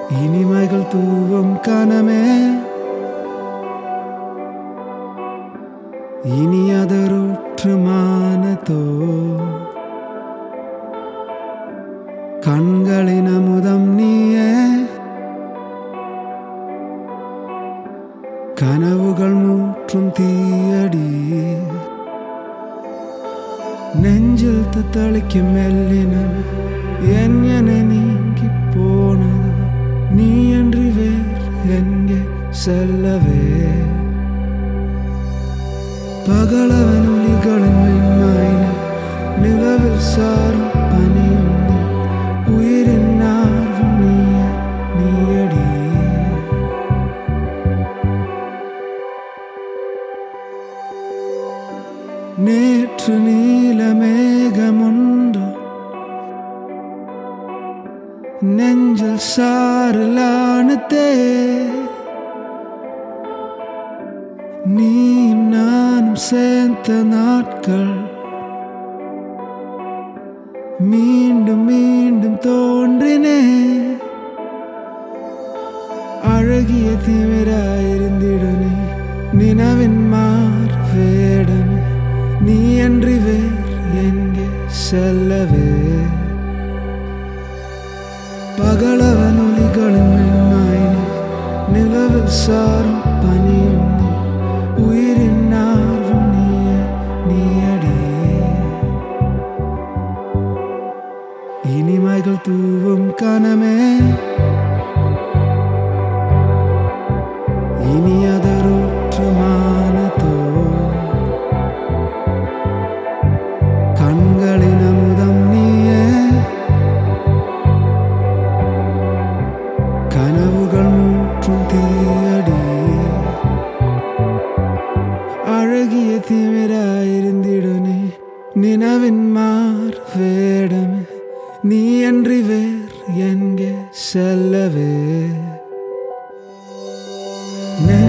இனிமைகள் தூவும் கனமே இனியதருற்று மானத்தோ கண்களின் அமுதம் நீயே கனவுகள் மூற்றும் தீயடி நெஞ்சில் தத்தளிக்கும் மெல்லினம் என் என நீங்கி போனதோ நீ என்று வேறு எங்கே செல்லவே பகலவன் ஒளிகளின் மென்மாயின நிலவில் சாரும் பனியும் நீ உயிரின் ஆர்வம் நீய நீயடி நேற்று நீல மேகமுண்டு நெஞ்சில் சாரலானதே நீயும் நானும் சேர்ந்த நாட்கள் மீண்டும் மீண்டும் தோன்றினே அழகிய திமிராயிருந்திடுனே நினவின் மார் வேடமே நீ அன்றி வேறு எங்கே செல்லவே பகலவன் ஒளிகளின் மென்மாயினே நிலவில் சாரும் பனியும் நீ உயிரின் ஆர்வம் நீய நீயடி இனிமைகள் தூவும் கனமே இனியதருற்று மானத்தோ கண்களின் அமுதம் நீயே கனவுகள் மூற்றும் தீயடி அழகிய திமிராயிருந்திடுனே நினவின் மார் வேடமே நீ அன்றி வேறு எங்கே செல்லவே நெஞ்ச